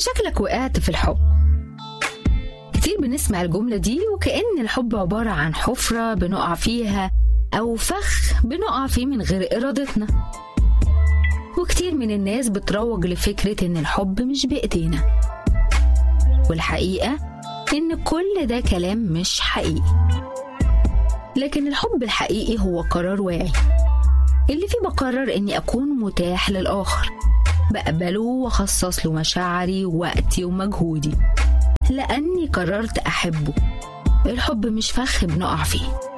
شكلك وقعت في الحب كتير بنسمع الجملة دي وكأن الحب عبارة عن حفرة بنقع فيها أو فخ بنقع فيه من غير إرادتنا وكتير من الناس بتروج لفكرة إن الحب مش بإيدينا والحقيقة إن كل ده كلام مش حقيقي لكن الحب الحقيقي هو قرار واعي اللي فيه بقرر إني أكون متاح للآخر بقبله وأخصص له مشاعري ووقتي ومجهودي لأني قررت أحبه الحب مش فخ بنقع فيه